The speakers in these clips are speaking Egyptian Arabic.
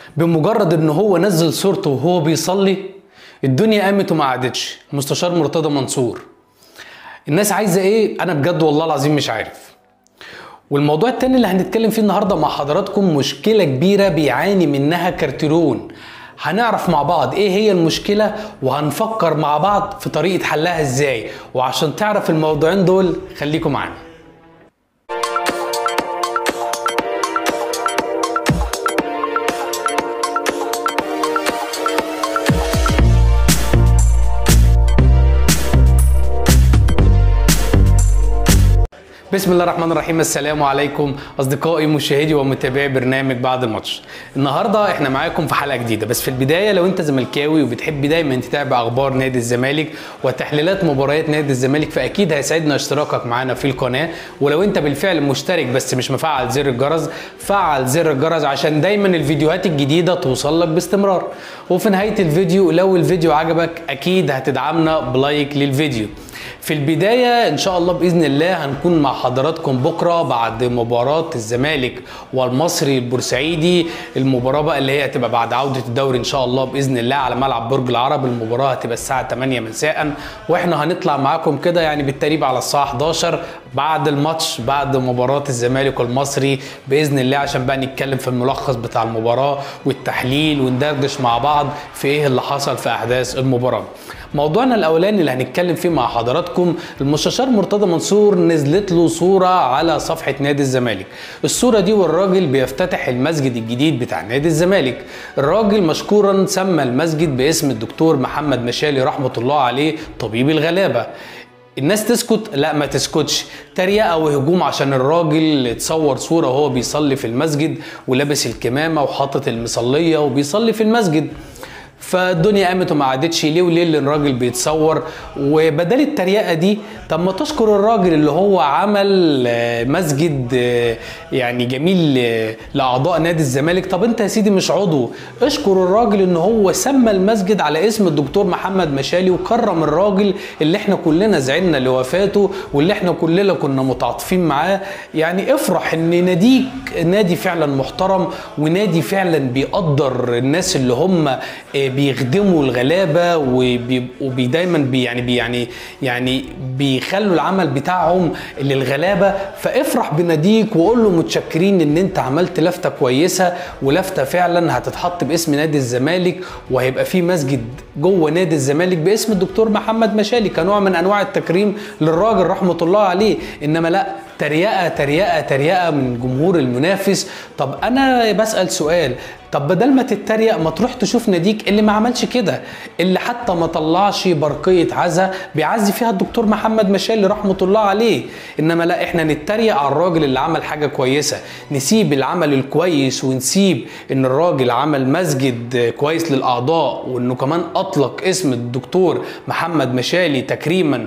بمجرد ان هو نزل صورته وهو بيصلي الدنيا قامت وما قعدتش مستشار مرتضى منصور الناس عايزه ايه انا بجد والله العظيم مش عارف والموضوع التاني اللي هنتكلم فيه النهارده مع حضراتكم مشكله كبيره بيعاني منها كارتيرون هنعرف مع بعض ايه هي المشكله وهنفكر مع بعض في طريقه حلها ازاي وعشان تعرف الموضوعين دول خليكم معانا بسم الله الرحمن الرحيم السلام عليكم اصدقائي مشاهدي ومتابعي برنامج بعد الماتش النهارده احنا معاكم في حلقه جديده بس في البدايه لو انت زملكاوي وبتحب دايما تتابع اخبار نادي الزمالك وتحليلات مباريات نادي الزمالك فاكيد هيسعدنا اشتراكك معانا في القناه ولو انت بالفعل مشترك بس مش مفعل زر الجرس فعل زر الجرس عشان دايما الفيديوهات الجديده توصل لك باستمرار وفي نهايه الفيديو لو الفيديو عجبك اكيد هتدعمنا بلايك للفيديو في البداية إن شاء الله بإذن الله هنكون مع حضراتكم بكرة بعد مباراة الزمالك والمصري البورسعيدي المباراة بقى اللي هي هتبقى بعد عودة الدوري إن شاء الله بإذن الله على ملعب برج العرب المباراة هتبقى الساعة 8 مساء وإحنا هنطلع معاكم كده يعني بالتقريب على الساعة 11 بعد الماتش بعد مباراة الزمالك والمصري بإذن الله عشان بقى نتكلم في الملخص بتاع المباراة والتحليل وندردش مع بعض في إيه اللي حصل في أحداث المباراة موضوعنا الاولاني اللي هنتكلم فيه مع حضراتكم المستشار مرتضى منصور نزلت له صوره على صفحه نادي الزمالك الصوره دي والراجل بيفتتح المسجد الجديد بتاع نادي الزمالك الراجل مشكورا سمى المسجد باسم الدكتور محمد مشالي رحمه الله عليه طبيب الغلابه الناس تسكت لا ما تسكتش تريقه وهجوم عشان الراجل اتصور صوره وهو بيصلي في المسجد ولابس الكمامه وحاطط المصليه وبيصلي في المسجد فالدنيا قامت وما عادتش ليه وليه اللي الراجل بيتصور وبدل التريقه دي طب ما تشكر الراجل اللي هو عمل مسجد يعني جميل لاعضاء نادي الزمالك طب انت يا سيدي مش عضو اشكر الراجل ان هو سمى المسجد على اسم الدكتور محمد مشالي وكرم الراجل اللي احنا كلنا زعلنا لوفاته واللي احنا كلنا كنا متعاطفين معاه يعني افرح ان ناديك نادي فعلا محترم ونادي فعلا بيقدر الناس اللي هم بيخدموا الغلابه وبي دايما بي يعني بي يعني يعني بيخلوا العمل بتاعهم للغلابه فافرح بناديك وقول له متشكرين ان انت عملت لفته كويسه ولفته فعلا هتتحط باسم نادي الزمالك وهيبقى في مسجد جوه نادي الزمالك باسم الدكتور محمد مشالي كنوع من انواع التكريم للراجل رحمه الله عليه انما لا تريقه تريقه تريقه من جمهور المنافس طب انا بسال سؤال طب بدل ما تتريق ما تروح تشوف ناديك اللي ما عملش كده اللي حتى ما طلعش برقيه عزا بيعزي فيها الدكتور محمد مشالي رحمه الله عليه انما لا احنا نتريق على الراجل اللي عمل حاجه كويسه نسيب العمل الكويس ونسيب ان الراجل عمل مسجد كويس للاعضاء وانه كمان اطلق اسم الدكتور محمد مشالي تكريما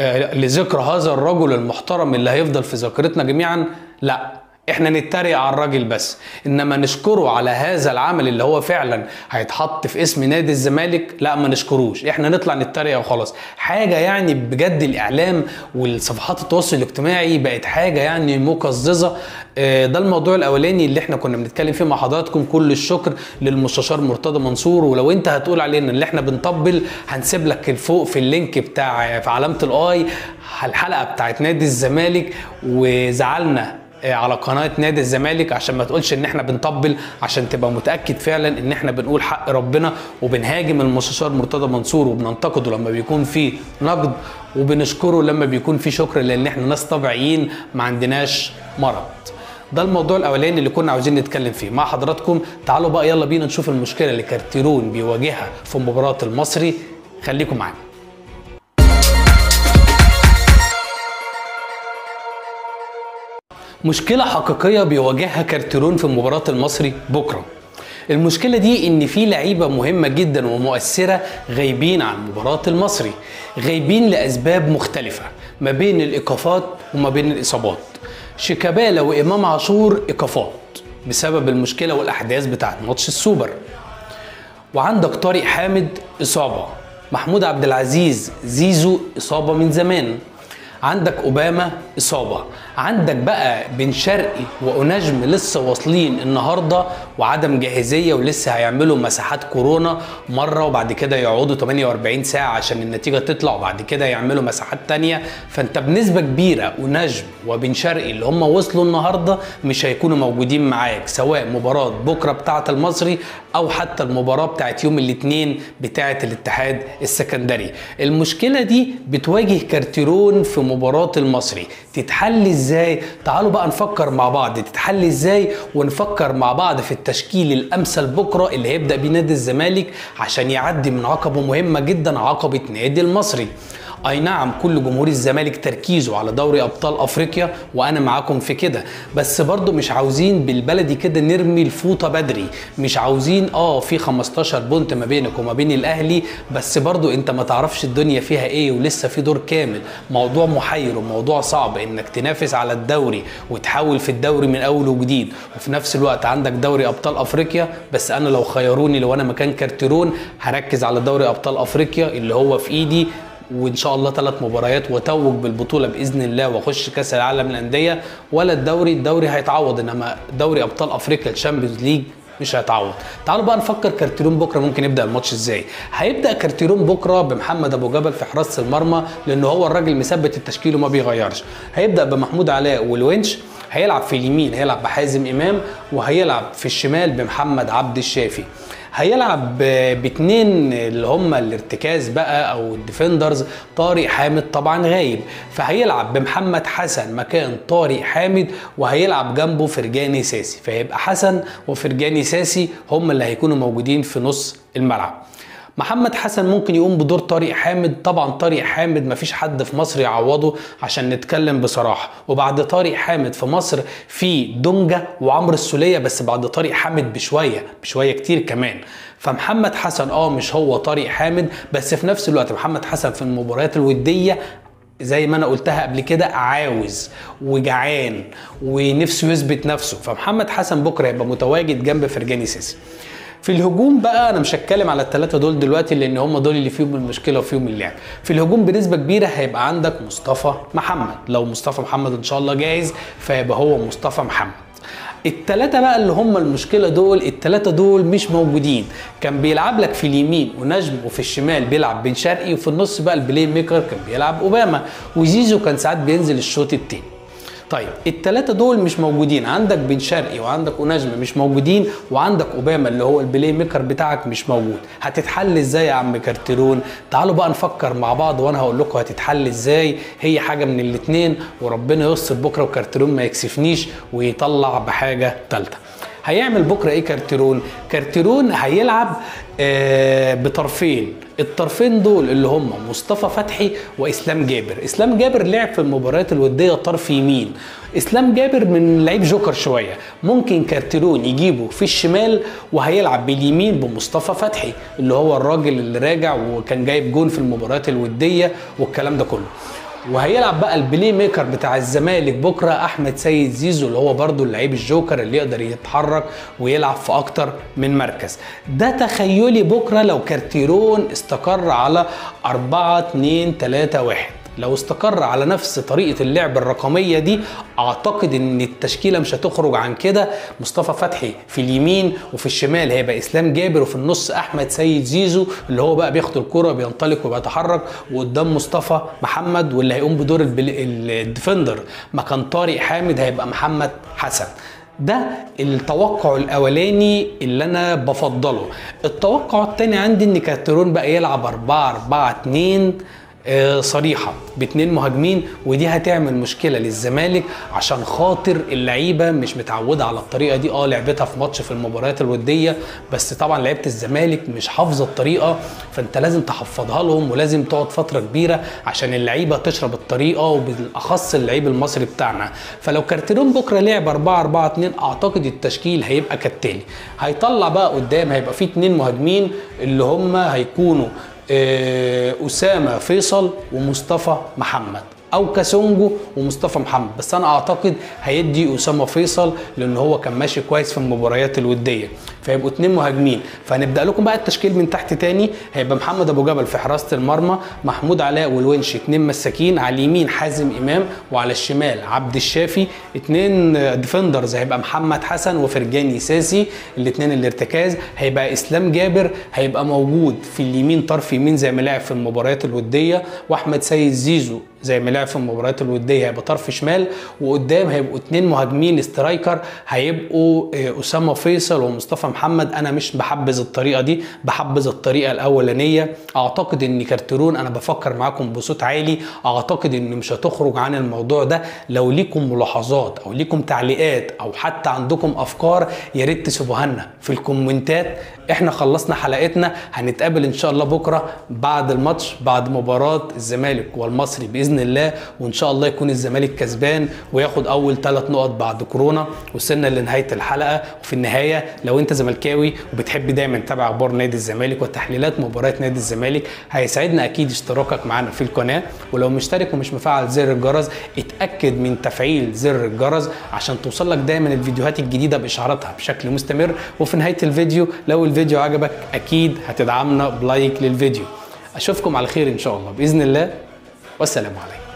لذكر هذا الرجل المحترم اللي هيفضل في ذاكرتنا جميعا لا احنا نتريق على الراجل بس انما نشكره على هذا العمل اللي هو فعلا هيتحط في اسم نادي الزمالك لا ما نشكروش احنا نطلع نتريق وخلاص حاجه يعني بجد الاعلام والصفحات التواصل الاجتماعي بقت حاجه يعني مقززه ده الموضوع الاولاني اللي احنا كنا بنتكلم فيه مع حضراتكم كل الشكر للمستشار مرتضى منصور ولو انت هتقول علينا ان احنا بنطبل هنسيب لك فوق في اللينك بتاع في علامه الاي الحلقه بتاعت نادي الزمالك وزعلنا على قناه نادي الزمالك عشان ما تقولش ان احنا بنطبل عشان تبقى متاكد فعلا ان احنا بنقول حق ربنا وبنهاجم المستشار مرتضى منصور وبننتقده لما بيكون في نقد وبنشكره لما بيكون في شكر لان احنا ناس طبيعيين ما عندناش مرض ده الموضوع الاولاني اللي كنا عاوزين نتكلم فيه مع حضراتكم تعالوا بقى يلا بينا نشوف المشكله اللي كارتيرون بيواجهها في مباراه المصري خليكم معانا مشكلة حقيقية بيواجهها كارتيرون في مباراة المصري بكرة المشكلة دي إن في لعيبة مهمة جدا ومؤثرة غايبين عن مباراة المصري غايبين لأسباب مختلفة ما بين الإيقافات وما بين الإصابات شيكابالا وإمام عاشور إيقافات بسبب المشكلة والأحداث بتاعت ماتش السوبر وعندك طارق حامد إصابة محمود عبد العزيز زيزو إصابة من زمان عندك اوباما اصابه عندك بقى بن شرقي ونجم لسه واصلين النهارده وعدم جاهزيه ولسه هيعملوا مساحات كورونا مره وبعد كده يقعدوا 48 ساعه عشان النتيجه تطلع وبعد كده يعملوا مساحات تانية فانت بنسبه كبيره ونجم وبن شرقي اللي هم وصلوا النهارده مش هيكونوا موجودين معاك سواء مباراه بكره بتاعه المصري او حتى المباراه بتاعه يوم الاثنين بتاعه الاتحاد السكندري المشكله دي بتواجه كارتيرون في مباراه المصري تتحل ازاي تعالوا بقى نفكر مع بعض تتحل ازاي ونفكر مع بعض في التشكيل الامثل بكره اللي هيبدا بيه نادي الزمالك عشان يعدي من عقبه مهمه جدا عقبه نادي المصري اي نعم كل جمهور الزمالك تركيزه على دوري ابطال افريقيا وانا معاكم في كده بس برضو مش عاوزين بالبلدي كده نرمي الفوطه بدري مش عاوزين اه في 15 بونت ما بينك وما بين الاهلي بس برضو انت ما تعرفش الدنيا فيها ايه ولسه في دور كامل موضوع محير وموضوع صعب انك تنافس على الدوري وتحاول في الدوري من اول وجديد وفي نفس الوقت عندك دوري ابطال افريقيا بس انا لو خيروني لو انا مكان كارتيرون هركز على دوري ابطال افريقيا اللي هو في ايدي وان شاء الله ثلاث مباريات واتوج بالبطوله باذن الله واخش كاس العالم للانديه ولا الدوري الدوري هيتعوض انما دوري ابطال افريقيا الشامبيونز ليج مش هيتعوض تعالوا بقى نفكر كارتيرون بكره ممكن يبدا الماتش ازاي هيبدا كارتيرون بكره بمحمد ابو جبل في حراسه المرمى لان هو الراجل مثبت التشكيل وما بيغيرش هيبدا بمحمود علاء والونش هيلعب في اليمين هيلعب بحازم امام وهيلعب في الشمال بمحمد عبد الشافي هيلعب باثنين اللي هم الارتكاز بقى او الديفندرز طارق حامد طبعا غايب فهيلعب بمحمد حسن مكان طارق حامد وهيلعب جنبه فرجاني ساسي فيبقى حسن وفرجاني ساسي هم اللي هيكونوا موجودين في نص الملعب محمد حسن ممكن يقوم بدور طارق حامد طبعا طارق حامد مفيش حد في مصر يعوضه عشان نتكلم بصراحه وبعد طارق حامد في مصر في دونجا وعمرو السوليه بس بعد طارق حامد بشويه بشويه كتير كمان فمحمد حسن اه مش هو طارق حامد بس في نفس الوقت محمد حسن في المباريات الوديه زي ما انا قلتها قبل كده عاوز وجعان ونفسه يثبت نفسه فمحمد حسن بكره يبقى متواجد جنب فرجاني سيسي في الهجوم بقى انا مش هتكلم على الثلاثه دول دلوقتي لان هم دول اللي فيهم المشكله وفيهم اللعب في الهجوم بنسبه كبيره هيبقى عندك مصطفى محمد لو مصطفى محمد ان شاء الله جاهز فيبقى هو مصطفى محمد التلاتة بقى اللي هم المشكلة دول التلاتة دول مش موجودين كان بيلعب لك في اليمين ونجم وفي الشمال بيلعب بن شرقي وفي النص بقى البلاي ميكر كان بيلعب اوباما وزيزو كان ساعات بينزل الشوط التاني طيب التلاتة دول مش موجودين عندك بن شرقي وعندك ونجم مش موجودين وعندك اوباما اللي هو البلاي ميكر بتاعك مش موجود هتتحل ازاي يا عم كارتيرون تعالوا بقى نفكر مع بعض وانا هقول لكم هتتحل ازاي هي حاجه من الاتنين وربنا يستر بكره وكارتيرون ما يكسفنيش ويطلع بحاجه ثالثه هيعمل بكره ايه كارتيرون كارتيرون هيلعب آه بطرفين الطرفين دول اللي هم مصطفى فتحي واسلام جابر اسلام جابر لعب في المباريات الوديه طرف يمين اسلام جابر من لعيب جوكر شويه ممكن كارتيرون يجيبه في الشمال وهيلعب باليمين بمصطفى فتحي اللي هو الراجل اللي راجع وكان جايب جون في المباريات الوديه والكلام ده كله وهيلعب بقى البلاي ميكر بتاع الزمالك بكره احمد سيد زيزو اللي هو برده اللعيب الجوكر اللي يقدر يتحرك ويلعب في اكتر من مركز ده تخيلي بكره لو كارتيرون استقر على 4 2 3 1 لو استقر على نفس طريقة اللعب الرقمية دي أعتقد إن التشكيلة مش هتخرج عن كده مصطفى فتحي في اليمين وفي الشمال هيبقى إسلام جابر وفي النص أحمد سيد زيزو اللي هو بقى بياخد الكرة بينطلق وبيتحرك وقدام مصطفى محمد واللي هيقوم بدور الديفندر مكان طارق حامد هيبقى محمد حسن ده التوقع الاولاني اللي انا بفضله التوقع الثاني عندي ان كارتيرون بقى يلعب 4 4 2 صريحة باتنين مهاجمين ودي هتعمل مشكلة للزمالك عشان خاطر اللعيبة مش متعودة على الطريقة دي اه لعبتها في ماتش في المباريات الودية بس طبعا لعيبة الزمالك مش حافظة الطريقة فانت لازم تحفظها لهم ولازم تقعد فترة كبيرة عشان اللعيبة تشرب الطريقة وبالاخص اللعيب المصري بتاعنا فلو كارتيرون بكرة لعب 4 4 2 اعتقد التشكيل هيبقى كالتالي هيطلع بقى قدام هيبقى فيه اتنين مهاجمين اللي هم هيكونوا اسامه فيصل ومصطفى محمد او كاسونجو ومصطفى محمد بس انا اعتقد هيدي اسامه فيصل لان هو كان ماشي كويس في المباريات الوديه فيبقوا اتنين مهاجمين فهنبدا لكم بقى التشكيل من تحت تاني هيبقى محمد ابو جبل في حراسه المرمى محمود علاء والونش اتنين مساكين على اليمين حازم امام وعلى الشمال عبد الشافي اتنين ديفندرز هيبقى محمد حسن وفرجاني ساسي الاتنين الارتكاز هيبقى اسلام جابر هيبقى موجود في اليمين طرف يمين زي ما لعب في المباريات الوديه واحمد سيد زيزو زي ما لعب في المباريات الوديه هيبقى طرف شمال وقدام هيبقوا اتنين مهاجمين سترايكر هيبقوا آه، اسامه فيصل ومصطفى محمد انا مش بحبذ الطريقه دي بحبذ الطريقه الاولانيه اعتقد ان كارترون انا بفكر معاكم بصوت عالي اعتقد ان مش هتخرج عن الموضوع ده لو ليكم ملاحظات او ليكم تعليقات او حتى عندكم افكار يا ريت تسيبوها لنا في الكومنتات احنا خلصنا حلقتنا هنتقابل ان شاء الله بكره بعد الماتش بعد مباراه الزمالك والمصري باذن الله وان شاء الله يكون الزمالك كسبان وياخد اول ثلاث نقط بعد كورونا وصلنا لنهايه الحلقه وفي النهايه لو انت زملكاوي وبتحب دايما تتابع اخبار نادي الزمالك وتحليلات مباريات نادي الزمالك هيسعدنا اكيد اشتراكك معانا في القناه ولو مشترك ومش مفعل زر الجرس اتاكد من تفعيل زر الجرس عشان توصلك دايما الفيديوهات الجديده باشعاراتها بشكل مستمر وفي نهايه الفيديو لو الفيديو عجبك اكيد هتدعمنا بلايك للفيديو اشوفكم على خير ان شاء الله باذن الله والسلام عليكم